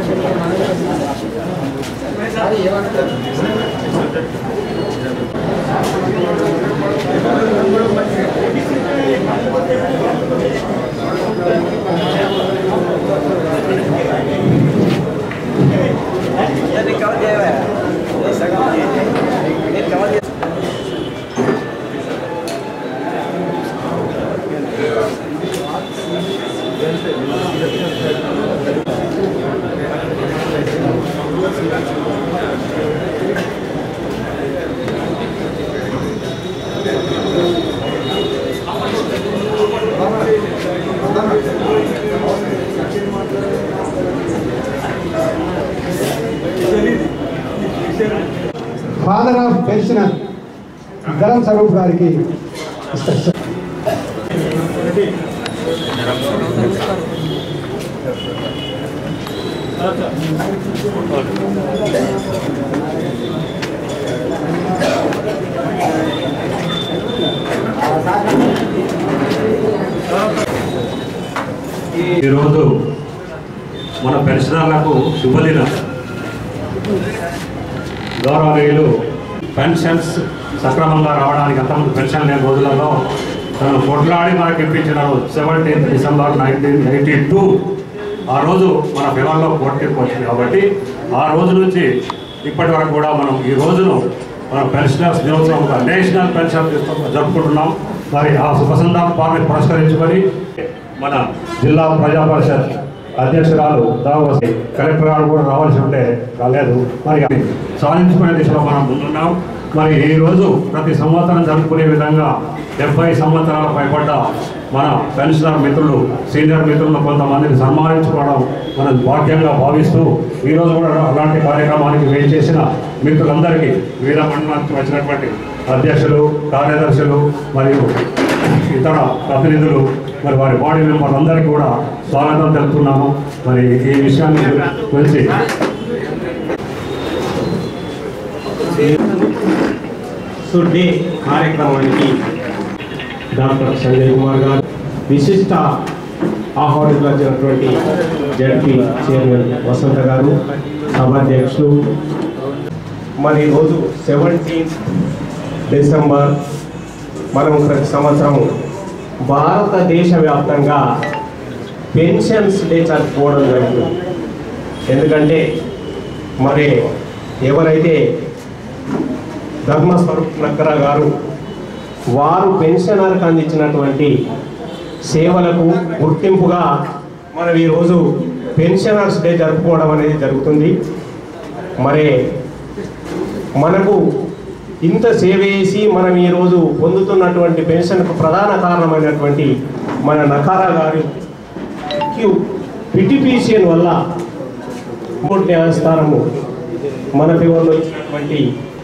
Father of pensioner Dharam Swaroop గారికి ఇస్తారు. ఈరోజు మన పెన్షనర్లకు శుభదినం గౌరవనీయులు పెన్షన్స్ సక్రమంగా రావడానికి అంతకుముందు పెన్షన్ లేని రోజులలో తను కొట్లాడి మనకి ఇప్పించినారు seventeenth December nineteen eighty two ఆ రోజు మన పిల్లల్లో పోటీకి వచ్చింది కాబట్టి ఆ రోజు నుంచి ఇప్పటి వరకు కూడా మనం ఈ రోజును మన పెన్షనర్స్ దినోత్సవంగా నేషనల్ పెన్షన్ దినోత్సవం జరుపుకుంటున్నాం మరి ఆ శుభ సందర్భాన్ని పురస్కరించుకొని మన జిల్లా ప్రజా పరిషత్ అధ్యక్షురాలు దావసి కలెక్టర్ గారు కూడా రావాల్సి ఉంటే రాలేదు మరి అది సాధించుకునే దిశలో మనం ముందున్నాం మరి ఈ రోజు ప్రతి సంవత్సరం జరుపుకునే విధంగా డెబ్బై సంవత్సరాల పైబడ్డ మన పెన్షనర్ మిత్రులు సీనియర్ మిత్రులను కొంతమందిని సన్మానించుకోవడం మనం భాగ్యంగా భావిస్తూ ఈ రోజు కూడా అలాంటి కార్యక్రమానికి వేయి చేసిన మిత్రులందరికీ వివిధ మండలానికి వచ్చినటువంటి అధ్యక్షులు కార్యదర్శులు మరియు ఇతర ప్రతినిధులు మరి వారి బాడీ మెంబర్లు అందరికీ కూడా స్వాగతం తెలుపుతున్నాము మరి ఈ విషయాన్ని గురించి సో డే కార్యక్రమానికి డాక్టర్ సంజయ్ కుమార్ గారు విశిష్ట ఆహ్వానితులు వచ్చినటువంటి జడ్పీ చైర్మన్ వసంత గారు సభాధ్యక్షులు మరి ఈరోజు సెవెంటీన్త్ డిసెంబర్ మనం ప్రతి సంవత్సరం భారతదేశ వ్యాప్తంగా పెన్షన్స్ డే జరుపుకోవడం జరుగుతుంది ఎందుకంటే మరి ఎవరైతే ధర్మస్వరూప్ నక్కరా గారు వారు పెన్షనర్కి అందించినటువంటి సేవలకు గుర్తింపుగా మనం ఈరోజు పెన్షనర్స్ డే జరుపుకోవడం అనేది జరుగుతుంది మరి మనకు ఇంత సేవ చేసి మనం ఈరోజు పొందుతున్నటువంటి పెన్షన్కు ప్రధాన కారణమైనటువంటి మన నకారా గారి పిటిపిసిఎన్ వల్ల కోర్టు న్యాయస్థానము మన ఫేవర్లో ఇచ్చినటువంటి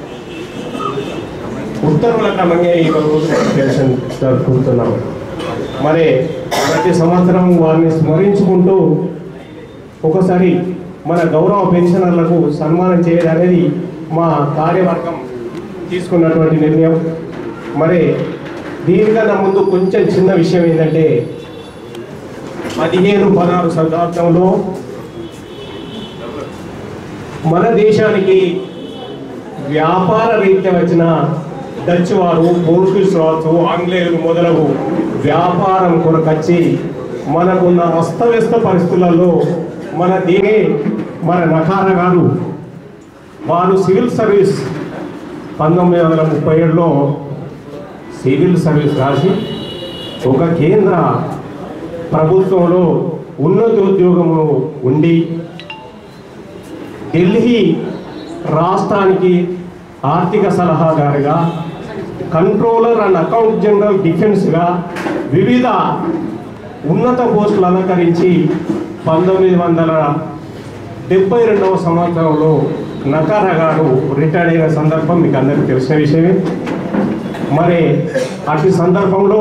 ఉత్తర్వుల క్రమంగా ఈ రోజు పెన్షన్ జరుపుకుంటున్నాం మరి ప్రతి సంవత్సరం వారిని స్మరించుకుంటూ ఒకసారి మన గౌరవ పెన్షనర్లకు సన్మానం చేయడం అనేది మా కార్యవర్గం తీసుకున్నటువంటి నిర్ణయం మరి దీనికన్నా ముందు కొంచెం చిన్న విషయం ఏంటంటే పదిహేను పదహారు శతాబ్దంలో మన దేశానికి వ్యాపార రీత్యా వచ్చిన డచ్ వారు పోర్చుగీస్ వారు ఆంగ్లేయులు మొదలగు వ్యాపారం కొరకొచ్చి మనకున్న అస్తవ్యస్త పరిస్థితులలో మన దీని మన నకార గారు వారు సివిల్ సర్వీస్ పంతొమ్మిది వందల ముప్పై ఏడులో సివిల్ సర్వీస్ రాసి ఒక కేంద్ర ప్రభుత్వంలో ఉన్నతోద్యోగము ఉండి ఢిల్లీ రాష్ట్రానికి ఆర్థిక సలహాదారుగా కంట్రోలర్ అండ్ అకౌంట్ జనరల్ డిఫెన్స్గా వివిధ ఉన్నత పోస్టులు అలంకరించి పంతొమ్మిది వందల డెబ్బై రెండవ సంవత్సరంలో నకారా గారు రిటైర్డ్ అయిన సందర్భం మీకు అందరికీ తెలిసిన విషయమే మరి అటు సందర్భంలో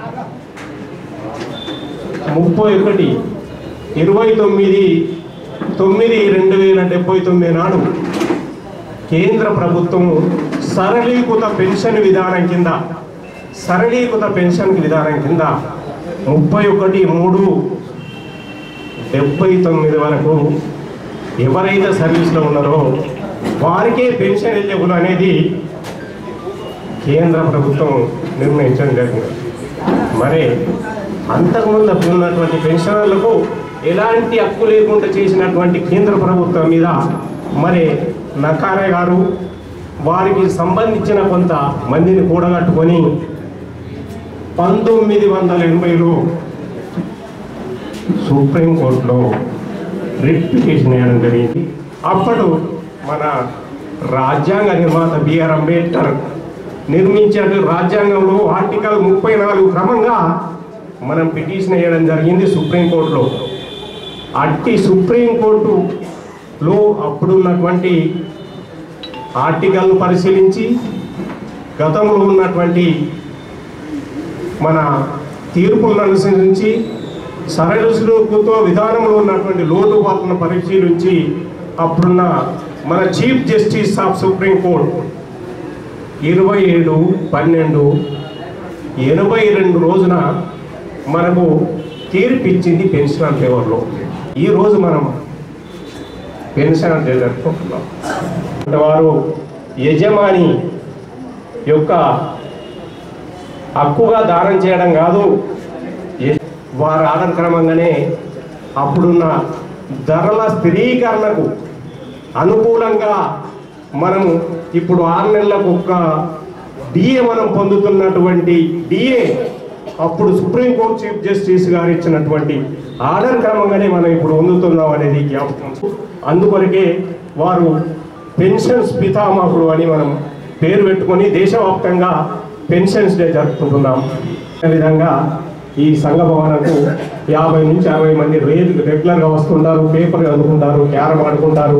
ముప్పై ఒకటి ఇరవై తొమ్మిది తొమ్మిది రెండు వేల డెబ్బై తొమ్మిది నాడు కేంద్ర ప్రభుత్వం సరళీకృత పెన్షన్ విధానం కింద సరళీకృత పెన్షన్ విధానం కింద ముప్పై ఒకటి మూడు డెబ్బై తొమ్మిది వరకు ఎవరైతే సర్వీస్లో ఉన్నారో వారికే పెన్షన్ ఎలిజిబుల్ అనేది కేంద్ర ప్రభుత్వం నిర్ణయించడం జరిగింది మరి అంతకుముందు అప్పుడు ఉన్నటువంటి పెన్షనర్లకు ఎలాంటి హక్కు లేకుండా చేసినటువంటి కేంద్ర ప్రభుత్వం మీద మరి నకారే గారు వారికి సంబంధించిన కొంత మందిని కూడగట్టుకొని పంతొమ్మిది వందల ఎనభైలో సుప్రీంకోర్టులో రిట్ పిటిషన్ వేయడం జరిగింది అప్పుడు మన రాజ్యాంగ నిర్మాత బిఆర్ అంబేద్కర్ నిర్మించిన రాజ్యాంగంలో ఆర్టికల్ ముప్పై నాలుగు క్రమంగా మనం పిటిషన్ వేయడం జరిగింది సుప్రీంకోర్టులో అట్టి సుప్రీంకోర్టులో అప్పుడున్నటువంటి ఆర్టికల్ను పరిశీలించి గతంలో ఉన్నటువంటి మన తీర్పులను అనుసరించి సరళుతో విధానంలో ఉన్నటువంటి లోటుపాట్లను పరిశీలించి అప్పుడున్న మన chief justice of supreme court ఇరవై ఏడు పన్నెండు ఎనభై రెండు రోజున మనకు తీర్పు ఇచ్చింది పెన్షనర్ ఫేవర్లో ఈరోజు మనం పెన్షనర్ డే జరుపుకుంటున్నాం అంటే వారు యజమాని యొక్క హక్కుగా దానం చేయడం కాదు ఏ- వారి ఆర్డర్ క్రమంగానే అప్పుడున్న ధరల స్థిరీకరణకు అనుకూలంగా మనము ఇప్పుడు ఆరు నెలలకు ఒక్క డిఏ మనం పొందుతున్నటువంటి డిఏ అప్పుడు సుప్రీంకోర్టు చీఫ్ జస్టిస్ గారు ఇచ్చినటువంటి ఆర్డర్ క్రమంగానే మనం ఇప్పుడు పొందుతున్నాం అనేది జ్ఞాపకం అందుకొరకే వారు పెన్షన్స్ పితామహుడు అని మనం పేరు పెట్టుకొని దేశవ్యాప్తంగా పెన్షన్స్ డే జరుపుకుంటున్నాం అదే విధంగా ఈ సంఘ భవనకు యాభై నుంచి అరవై మంది రేపు రెగ్యులర్గా వస్తుంటారు పేపర్ చదువుకుంటారు క్యారం ఆడుకుంటారు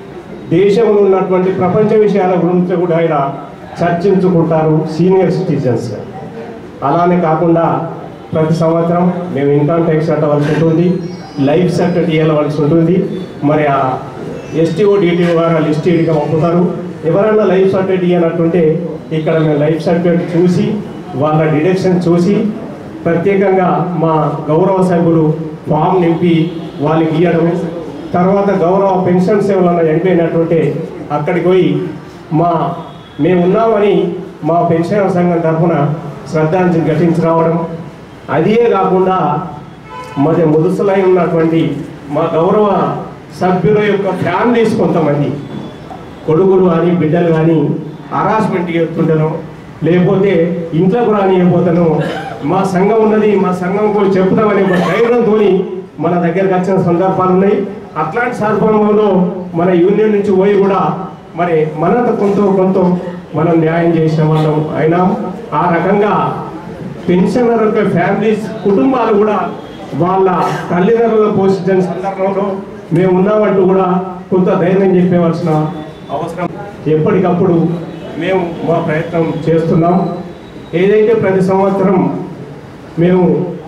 దేశంలో ఉన్నటువంటి ప్రపంచ విషయాల గురించి కూడా ఆయన చర్చించుకుంటారు సీనియర్ సిటిజన్స్ అలానే కాకుండా ప్రతి సంవత్సరం మేము ఇన్కమ్ ట్యాక్స్ కట్టవలసి ఉంటుంది లైఫ్ సర్టిఫికేట్ ఇవ్వవలసి ఉంటుంది మరి ఆ ఎస్టీఓ డిటిఓ గారు లిస్ట్ ఇడిగా పంపుతారు ఎవరైనా లైఫ్ సర్టిఫికేట్ ఇవ్వనట్టుంటే ఇక్కడ మేము లైఫ్ సర్టిఫికేట్ చూసి వాళ్ళ డిడక్షన్ చూసి ప్రత్యేకంగా మా గౌరవ సభ్యులు ఫామ్ నింపి వాళ్ళకి ఇవ్వడం తర్వాత గౌరవ పెన్షన్ సేవలను ఎంపినట్టుంటే అక్కడికి పోయి మా మేము ఉన్నామని మా పెన్షన్ సంఘం తరఫున శ్రద్ధాంజలి ఘటించి రావడం అదే కాకుండా మరి ముదుసలై ఉన్నటువంటి మా గౌరవ సభ్యుల యొక్క ఫ్యామిలీస్ కొంతమంది కొడుకులు కానీ బిడ్డలు కానీ హరాస్మెంట్ చేస్తుంటాను లేకపోతే ఇంట్లోకి రానియకపోతాను మా సంఘం ఉన్నది మా సంఘం కూడా చెప్తామని ఒక ధైర్యంతో మన దగ్గరకు వచ్చిన సందర్భాలు ఉన్నాయి అట్లాంటి సందర్భంలో మన యూనియన్ నుంచి పోయి కూడా మరి మనంత కొంత కొంత మనం న్యాయం చేసిన వాళ్ళం అయినాం ఆ రకంగా పెన్షనర్ యొక్క ఫ్యామిలీస్ కుటుంబాలు కూడా వాళ్ళ తల్లిదండ్రులను పోషించిన సందర్భంలో మేము ఉన్నామంటూ కూడా కొంత ధైర్యం చెప్పవలసిన అవసరం ఎప్పటికప్పుడు మేము మా ప్రయత్నం చేస్తున్నాం ఏదైతే ప్రతి సంవత్సరం మేము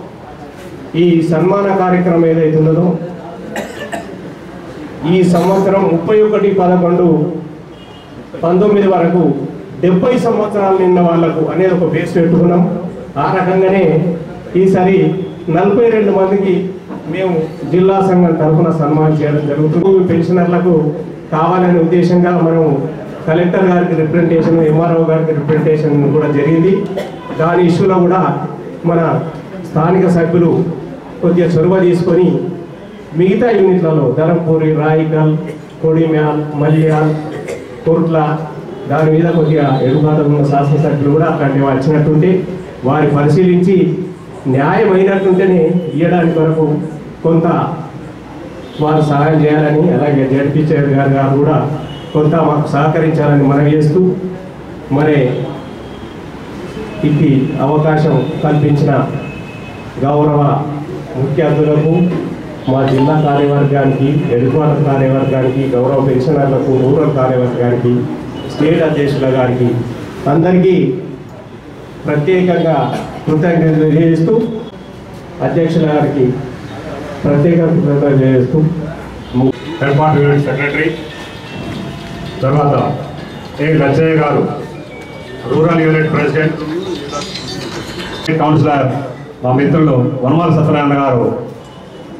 ఈ సన్మాన కార్యక్రమం ఏదైతే ఉన్నదో ఈ సంవత్సరం ముప్పై ఒకటి పదకొండు పంతొమ్మిది వరకు డెబ్బై సంవత్సరాలు నిన్న వాళ్లకు అనేది ఒక బేస్ పెట్టుకున్నాం ఆ రకంగానే ఈసారి నలభై రెండు మందికి మేము జిల్లా సంఘం తరఫున సన్మానం చేయడం జరుగుతుంది పెన్షనర్లకు కావాలనే ఉద్దేశంగా మనం కలెక్టర్ గారికి రిప్రజెంటేషన్ ఎంఆర్ఓ గారికి రిప్రజెంటేషన్ కూడా జరిగింది దాని ఇష్యూలో కూడా మన స్థానిక సభ్యులు కొద్దిగా చొరవ తీసుకొని మిగతా యూనిట్లలో ధరంపూరి రాయికల్ కొడిమ్యాల్ మల్యాల్ కోట్ల దాని మీద కొద్దిగా ఎడుబాటు ఉన్న శాసనసభ్యులు కూడా అట్లాంటి వచ్చినట్టుంటే వారి పరిశీలించి న్యాయమైనట్టుంటేనే ఇవ్వడానికి వరకు కొంత వారు సహాయం చేయాలని అలాగే జడ్పీ చైర్ గారు గారు కూడా కొంత మాకు సహకరించాలని మనవి చేస్తూ మరి ఇది అవకాశం కల్పించిన గౌరవ ముఖ్య అతిథులకు మా జిల్లా కార్యవర్గానికి హెడ్క్వార్టర్ కార్యవర్గానికి గౌరవ పెన్షనర్లకు రూరల్ కార్యవర్గానికి స్టేట్ అధ్యక్షుల గారికి అందరికీ ప్రత్యేకంగా కృతజ్ఞతలు తెలియజేస్తూ అధ్యక్షుల గారికి ప్రత్యేక కృతజ్ఞతలు తెలియజేస్తూ ము- హెడ్పార్ట్ యూనిట్ సెక్రటరీ తర్వాత ఏ లచ్చయ్య గారు రూరల్ యూనిట్ ప్రెసిడెంట్ కౌన్సిలర్ మా మిత్రులు వనమాల సత్యనారాయణ గారు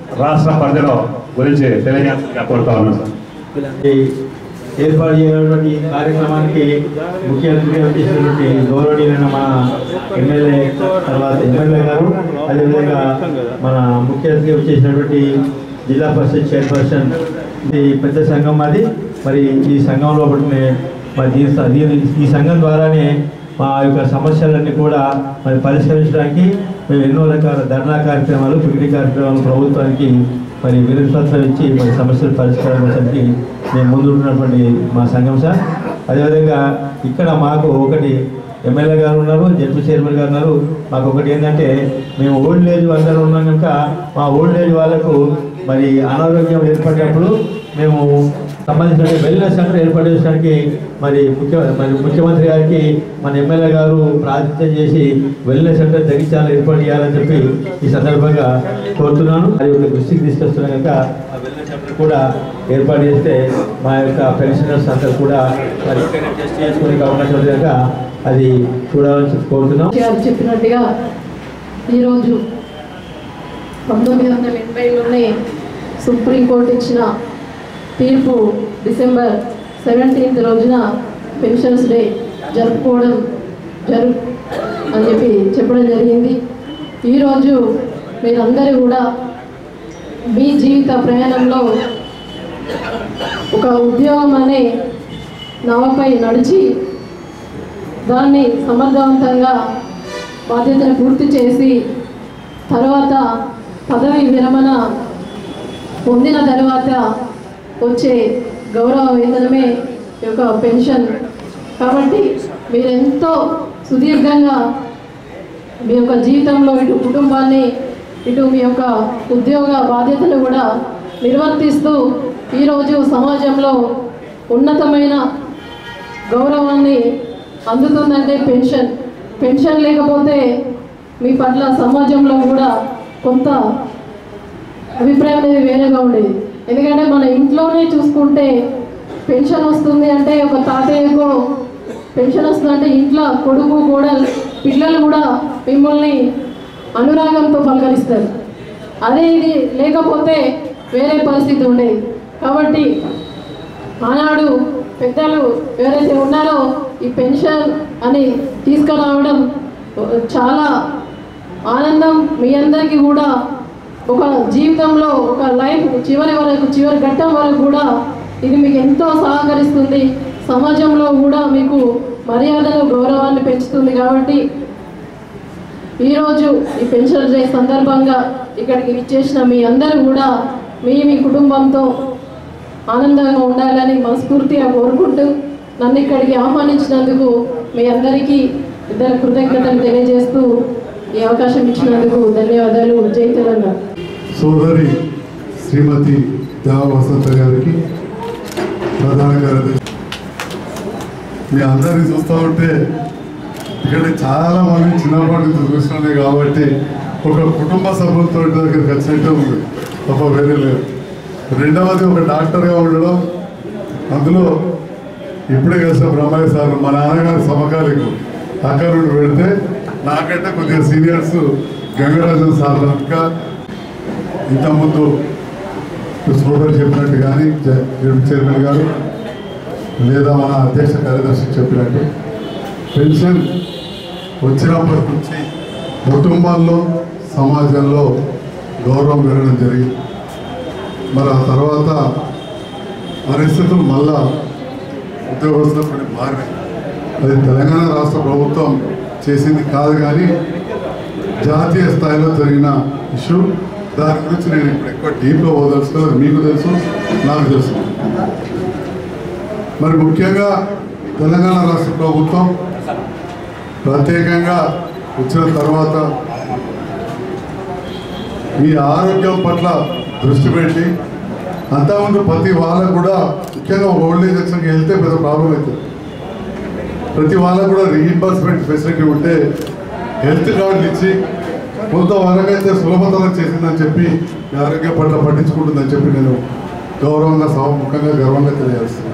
రాష్ట్ర పరిధిలో గురించి తెలియజేయాల్సిందిగా కోరుతా ఉన్నాను సార్ ఈ ఏర్పాటు చేయనటువంటి ఈ కార్యక్రమానికి ముఖ్య అతిథిగా వచ్చేసినటువంటి గౌరవనీయులైన మన ఎమ్మెల్యే తర్వాత ఎమ్మెల్యే గారు అదేవిధంగా మన ముఖ్య అతిథిగా వచ్చేసినటువంటి జిల్లా పరిషత్ చైర్పర్సన్ ఇది పెద్ద సంఘం అది మరి ఈ సంఘంలో పట్టిన మరి దీని దీని ఈ సంఘం ద్వారానే మా యొక్క సమస్యలన్నీ కూడా మరి పరిష్కరించడానికి మేము ఎన్నో రకాల ధర్నా కార్యక్రమాలు పిగిడి కార్యక్రమాలు ప్రభుత్వానికి మరి వినతిపత్రం ఇచ్చి మరి సమస్యల పరిష్కారం కోసంకి మేము ముందుంటున్నటువంటి మా సంఘం సార్ అదేవిధంగా ఇక్కడ మాకు ఒకటి ఎమ్మెల్యే గారు ఉన్నారు జడ్పీ చైర్మన్ గారు ఉన్నారు మాకు ఒకటి ఏంటంటే మేము ఓల్డ్ ఏజ్ అందరూ ఉన్నాం కనుక మా ఓల్డ్ ఏజ్ వాళ్ళకు మరి అనారోగ్యం ఏర్పడినప్పుడు మేము సంబంధించిన వెల్నెస్ సెంటర్ ఏర్పాటు చేయడానికి మరి ముఖ్య మరి ముఖ్యమంత్రి గారికి మన ఎమ్మెల్యే గారు ప్రాతినిధ్యం చేసి వెల్నెస్ సెంటర్ జగిత్యాల ఏర్పాటు చేయాలని చెప్పి ఈ సందర్భంగా కోరుతున్నాను అది ఒక దృష్టికి తీసుకొస్తున్నాం కనుక ఆ వెల్నెస్ సెంటర్ కూడా ఏర్పాటు చేస్తే మా యొక్క పెన్షనర్స్ అందరూ కూడా మరి టెస్ట్ చేసుకునే అవకాశం ఉంది కనుక అది చూడాలని చెప్పి కోరుతున్నాం గారు చెప్పినట్టుగా ఈరోజు పంతొమ్మిది వందల ఎనభైలోనే సుప్రీంకోర్టు ఇచ్చిన తీర్పు డిసెంబర్ సెవెంటీన్త్ రోజున పెన్షన్స్ డే జరుపుకోవడం జరు అని చెప్పి చెప్పడం జరిగింది ఈరోజు మీరందరూ కూడా మీ జీవిత ప్రయాణంలో ఒక ఉద్యోగం అనే నవపై నడిచి దాన్ని సమర్థవంతంగా బాధ్యతను పూర్తి చేసి తర్వాత పదవి విరమణ పొందిన తర్వాత వచ్చే గౌరవ వేతనమే ఈ యొక్క పెన్షన్ కాబట్టి మీరు ఎంతో సుదీర్ఘంగా మీ యొక్క జీవితంలో ఇటు కుటుంబాన్ని ఇటు మీ యొక్క ఉద్యోగ బాధ్యతలు కూడా నిర్వర్తిస్తూ ఈరోజు సమాజంలో ఉన్నతమైన గౌరవాన్ని అందుతుందంటే పెన్షన్ పెన్షన్ లేకపోతే మీ పట్ల సమాజంలో కూడా కొంత అభిప్రాయం అనేది వేరేగా ఉండేది ఎందుకంటే మన ఇంట్లోనే చూసుకుంటే పెన్షన్ వస్తుంది అంటే ఒక తాతయ్యకో పెన్షన్ వస్తుంది అంటే ఇంట్లో కొడుకు కూడా పిల్లలు కూడా మిమ్మల్ని అనురాగంతో పలకరిస్తారు అదే ఇది లేకపోతే వేరే పరిస్థితి ఉండేది కాబట్టి ఆనాడు పెద్దలు ఎవరైతే ఉన్నారో ఈ పెన్షన్ అని తీసుకురావడం చాలా ఆనందం మీ అందరికీ కూడా ఒక జీవితంలో ఒక లైఫ్ చివరి వరకు చివరి ఘట్టం వరకు కూడా ఇది మీకు ఎంతో సహకరిస్తుంది సమాజంలో కూడా మీకు మర్యాదలు గౌరవాన్ని పెంచుతుంది కాబట్టి ఈరోజు ఈ పెన్షన్ డే సందర్భంగా ఇక్కడికి ఇచ్చేసిన మీ అందరూ కూడా మీ మీ కుటుంబంతో ఆనందంగా ఉండాలని మనస్ఫూర్తిగా కోరుకుంటూ నన్ను ఇక్కడికి ఆహ్వానించినందుకు మీ అందరికీ ఇద్దరు కృతజ్ఞతలు తెలియజేస్తూ ఈ అవకాశం ఇచ్చినందుకు ధన్యవాదాలు జై తెలంగాణ సోదరి శ్రీమతి దేవ వసంత గారికి ప్రధాన కార్యదర్శి మీ అందరిని చూస్తూ ఉంటే ఇక్కడ చాలా మంది చిన్నప్పటి నుంచి చూసినానే కాబట్టి ఒక కుటుంబ సభ్యులతో దగ్గరికి వచ్చినట్టే ఉంది తప్ప వేరే లేదు రెండవది ఒక డాక్టర్గా ఉండడం అందులో ఇప్పుడే కలిసిన బ్రహ్మయ్య సార్ మా నాన్నగారు సమకాలికు అక్కడ నుండి పెడితే నాకంటే కొద్దిగా సీనియర్స్ గంగరాజన్ సార్ ఇంకా ఇంతకుముందు సోదరు చెప్పినట్టు కానీ చే- చైర్మన్ గారు లేదా మన అధ్యక్ష కార్యదర్శి చెప్పినట్టు పెన్షన్ వచ్చినప్పటి నుంచి కుటుంబాల్లో సమాజంలో గౌరవం పెరగడం జరిగింది మరి ఆ తర్వాత పరిస్థితులు మళ్ళా ఉద్యోగస్తులు కొన్ని మారినాయి అది తెలంగాణ రాష్ట్ర ప్రభుత్వం చేసింది కాదు కానీ జాతీయ స్థాయిలో జరిగిన ఇష్యూ దాని గురించి నేను ఇప్పుడు ఎక్కువ డీప్గా పోదలుచుకోలేదు మీకు తెలుసు నాకు తెలుసు మరి ముఖ్యంగా తెలంగాణ రాష్ట్ర ప్రభుత్వం ప్రత్యేకంగా వచ్చిన తర్వాత మీ ఆరోగ్యం పట్ల దృష్టి పెట్టి అంతకుముందు ప్రతి వాళ్ళకు కూడా ముఖ్యంగా ఓల్డ్ ఏజ్ వచ్చాక వెళ్తే పెద్ద ప్రాబ్లం అవుతుంది ప్రతి వాళ్ళకు కూడా రీఇంబర్స్మెంట్ ఫెసిలిటీ ఉంటే హెల్త్ కార్డులు ఇచ్చి కొంత వరకైతే సులభతరం చేసిందని చెప్పి మీ ఆరోగ్య పట్ల పట్టించుకుంటుందని చెప్పి నేను గౌరవంగా సభముఖంగా గర్వంగా తెలియజేస్తున్నాను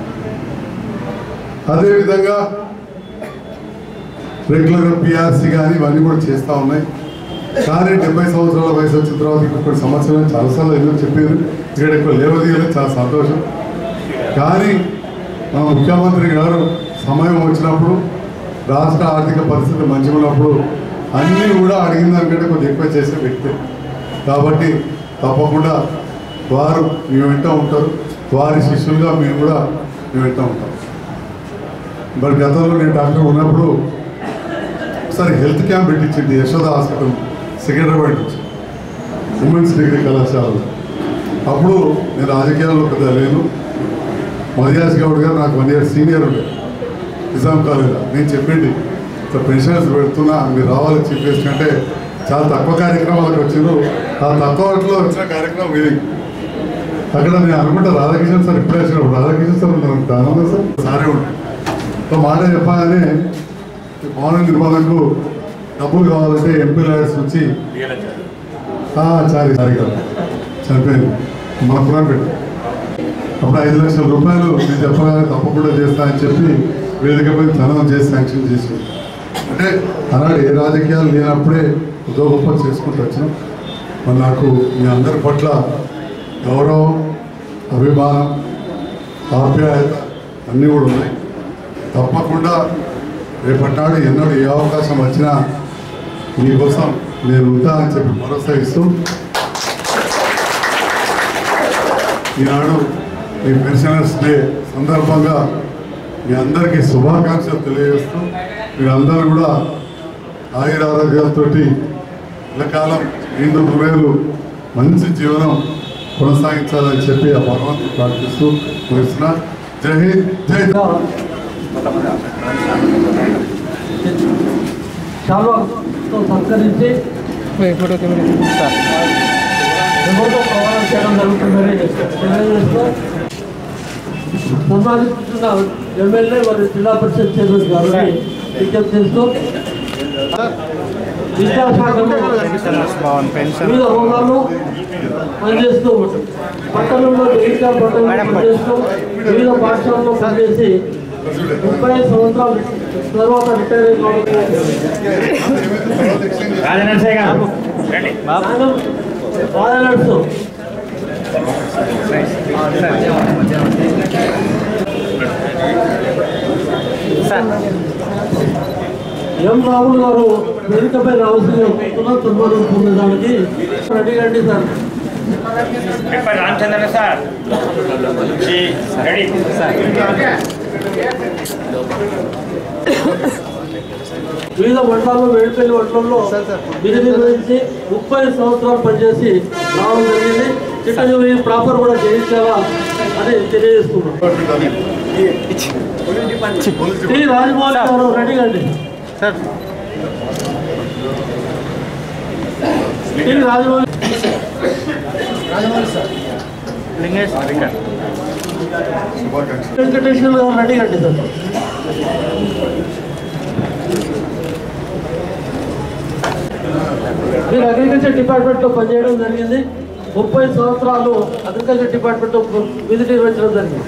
అదేవిధంగా రెగ్యులర్గా పిఆర్సీ కానీ ఇవన్నీ కూడా చేస్తూ ఉన్నాయి కానీ డెబ్బై సంవత్సరాల వయసు వచ్చిన తర్వాత ఇంకొకటి సంవత్సరం చాలాసార్లు ఎందుకు చెప్పారు ఇక్కడ ఎక్కువ లేవదీయలేదు చాలా సంతోషం కానీ మన ముఖ్యమంత్రి గారు సమయం వచ్చినప్పుడు రాష్ట్ర ఆర్థిక పరిస్థితి మంచిగా ఉన్నప్పుడు అన్నీ కూడా అడిగిన దానికంటే కొంచెం ఎక్కువ చేసే వ్యక్తి కాబట్టి తప్పకుండా వారు మీ వెంట ఉంటారు వారి శిష్యులుగా మేము కూడా మీ వెంట ఉంటాం మరి గతంలో నేను డాక్టర్ ఉన్నప్పుడు ఒకసారి హెల్త్ క్యాంప్ పెట్టించింది యశోద హాస్పిటల్ సికింద్రాబాద్ నుంచి ఉమెన్స్ డిగ్రీ కళాశాలలో అప్పుడు నేను రాజకీయాల్లో పెద్ద లేను మదియాస్ గౌడ్ గారు నాకు వన్ ఇయర్ సీనియర్ ఉండే నిజాం కాలేజ్ నేను చెప్పింది ఇట్లా పెన్షన్స్ పెడుతున్నా మీరు రావాలి చీఫ్ గెస్ట్ అంటే చాలా తక్కువ కార్యక్రమాలకు వచ్చిండ్రు ఆ తక్కువ వాటిలో వచ్చిన కార్యక్రమం ఇది అక్కడ నేను అనుకుంటా రాధాకిషన్ సార్ ఇప్పుడే వచ్చినప్పుడు రాధాకిషన్ సార్ ఉన్నారు ఆనంద సార్ సారే ఉంటాయి ఒక మాట చెప్పగానే ఈ భవన నిర్మాణంకు డబ్బులు కావాలంటే ఎంపీ లాయర్స్ నుంచి ఆ, చారి చారి గారు చనిపోయింది మన పురాణ పెట్టు అప్పుడు ఐదు లక్షల రూపాయలు నేను చెప్పగానే తప్పకుండా చేస్తా అని చెప్పి వేదికపై ధనం చేసి శాంక్షన్ చేసి అంటే అలాంటి ఏ రాజకీయాలు లేనప్పుడే ఉద్యోగ గొప్ప చేసుకుంటూ వచ్చినాం మరి నాకు మీ అందరి పట్ల గౌరవం అభిమానం ఆప్యాయత అన్నీ కూడా ఉన్నాయి తప్పకుండా రేపటి నాడు ఎన్నడూ ఏ అవకాశం వచ్చినా మీకోసం నేను ఉంటా అని చెప్పి భరోసా ఇస్తూ ఈనాడు ఈ పెన్షనర్స్ డే సందర్భంగా మీ అందరికీ శుభాకాంక్షలు తెలియజేస్తూ మీరందరూ కూడా ఆయురారోగ్యాలతో కాలం నిండు నూరేళ్ళు మంచి జీవనం కొనసాగించాలని చెప్పి ఆ భగవంతుడు ప్రార్థిస్తూ ముగిస్తున్నా జై హింద్ జై శాల్వాతో సత్కరించి ఎవరితో ప్రమాణం చేయడం జరుగుతుందని తెలియజేస్తూ సన్మానిస్తున్న ఎమ్మెల్యే మరియు జిల్లా పరిషత్ చైర్మన్ గారిని విజ్ఞప్తి చేస్తూ విద్యాశాఖలో వివిధ హోదాల్లో పనిచేస్తూ పట్టణంలో జగిత్యాల పట్టణంలో పనిచేస్తూ వివిధ పాఠశాలలో పనిచేసి ముప్పై ఐదు సంవత్సరాల తర్వాత రిటైర్ నడుస్తూ ఎం రాహుల్ గారు వేదికపై రావాల్సిందిగా కోరుతున్నాం సన్మానం పొందడానికి రెడీ రండి సార్ రామచంద్ర సార్ రెడీ వివిధ మండలాల్లో వేడిపల్లి మండలంలో విధి నిర్వహించి ముప్పై సంవత్సరాలు పనిచేసి రావడం జరిగింది చిట్టజీవి ప్రాపర్ కూడా చేయించాలా అని తెలియజేస్తున్నాం టి రాజమోహన్ గారు రెడీ అండి టి రాజమోహన్ శుభాకాంక్షలు వెంకటేశ్వర గారు రెడీ అండి సార్ మీరు అగ్రికల్చర్ డిపార్ట్మెంట్లో పనిచేయడం జరిగింది ముప్పై సంవత్సరాలు అగ్రికల్చర్ డిపార్ట్మెంట్లో విధి నిర్వహించడం జరిగింది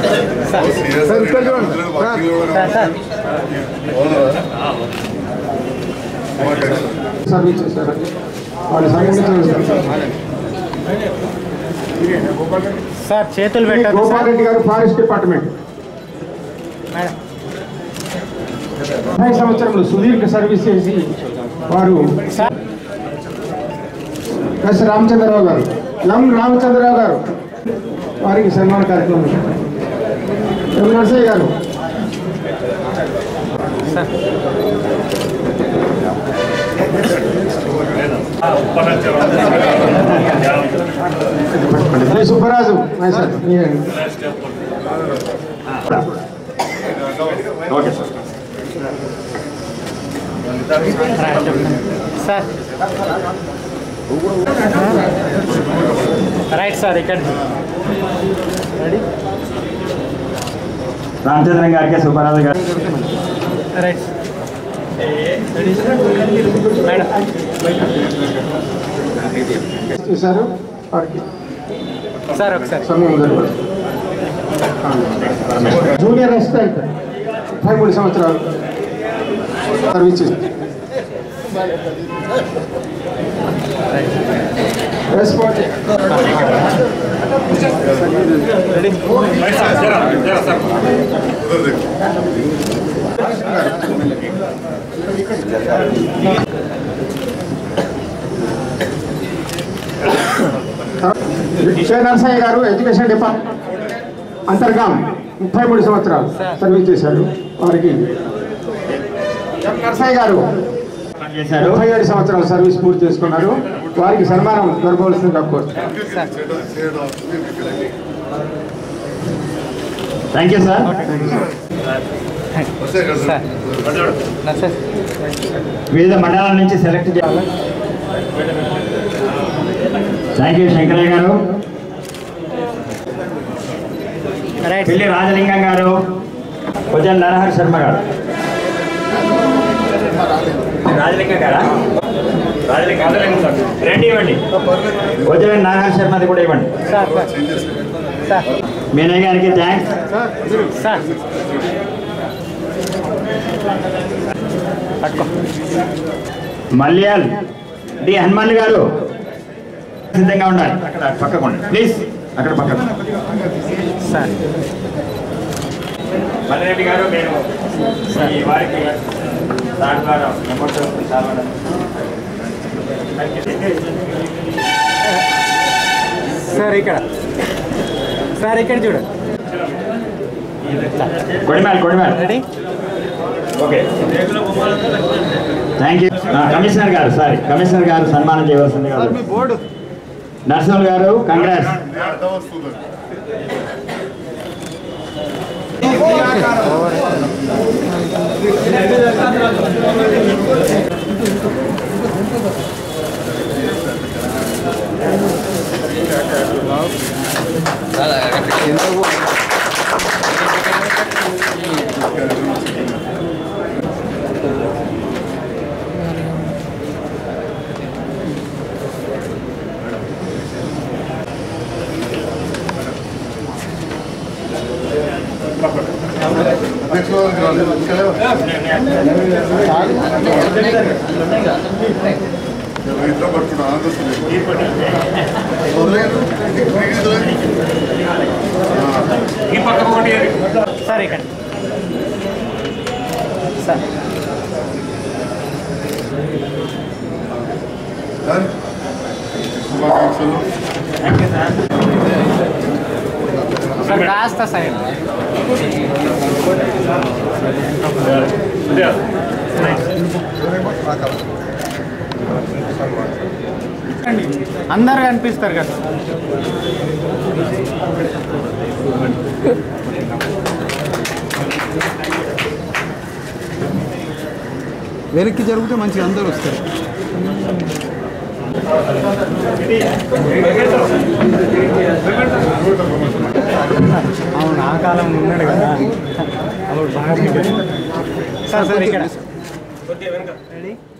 సర్వీస్ చేశారు వాళ్ళు సంబంధించిన సార్ చేతులు పెట్టండి గోపాల్ రెడ్డి గారు ఫారెస్ట్ డిపార్ట్మెంట్ ముప్పై సంవత్సరంలో సుదీర్ఘ సర్వీస్ చేసి వారు ఎస్ రామచంద్రరావు గారు ఎం రామచంద్రరావు గారు వారికి సన్మాన కార్యక్రమం ఎం నరసయ్య గారు శ్రీ సుబ్బరాజు సార్ మీరే సార్ రైట్ సార్ ఇక్కడ రామచంద్రన్ గారికి సుబ్బారాజు గారు రైట్ చేశారు వారికి సార్ ఒకసారి సమయం గడపదు జూనియర్ అసిస్టెంట్ ముప్పై మూడు సంవత్సరాలు సర్వీస్ చేశారు రెస్పాన్స్ రైట్ సార్ జరా జరా సార్ విజయ నరసయ్య గారు ఎడ్యుకేషన్ డిపార్ట్మెంట్ అంతర్గాం ముప్పై మూడు సంవత్సరాలు సర్వీస్ చేశారు వారికి ఎం నరసయ్య గారు చేశారు ముప్పై ఏడు సంవత్సరాలు సర్వీస్ పూర్తి చేసుకున్నారు వారికి సన్మానం జరపవలసిందిగా కోరుతున్నాను థ్యాంక్ యూ సార్ సార్ నా సార్ వివిధ మండలాల నుంచి సెలెక్ట్ చేయాలి థ్యాంక్ యూ శంకరయ్య గారు రైట్ పిల్లి రాజలింగం గారు కొజన్ నరహరి శర్మ గారు రాజలింగం గారా రాజలింగం రెండు ఇవ్వండి కొజన్ నరహరి శర్మది కూడా ఇవ్వండి సార్ సార్ సార్ మీనయ్య గారికి థ్యాంక్స్ సార్ పట్టుకో మల్యాల్ డి హనుమాన్ గారు సిద్ధంగా ఉండాలి అక్కడ పక్కకు ఉండండి ప్లీజ్ అక్కడ పక్కకు సార్ మల్లిరెడ్డి గారు నేను ఈ వారికి దాని ద్వారా అమౌంట్ చాలా సార్ ఇక్కడ సార్ ఇక్కడ చూడు కొడిమేల్ కొడిమేల్ ready okay thank you commissioner గారు సారీ కమిషనర్ గారు సన్మానం చేయవలసింది కాదు నరసింహులు గారు కంగ్రాట్స్ ఇట్లా పట్టుకున్నా ఈ పక్కకు ఒకటి సార్ ఇక్కడ సార్ శుభాకాంక్షలు సార్ కాస్త సైడ్ అందరు కనిపిస్తారు కదా వెనక్కి జరిగితే మంచిగా అందరూ వస్తారు అవును ఆ కాలం ఉన్నాడు కదా అప్పుడు బాగా సార్ సార్ ఇక్కడ రెడీ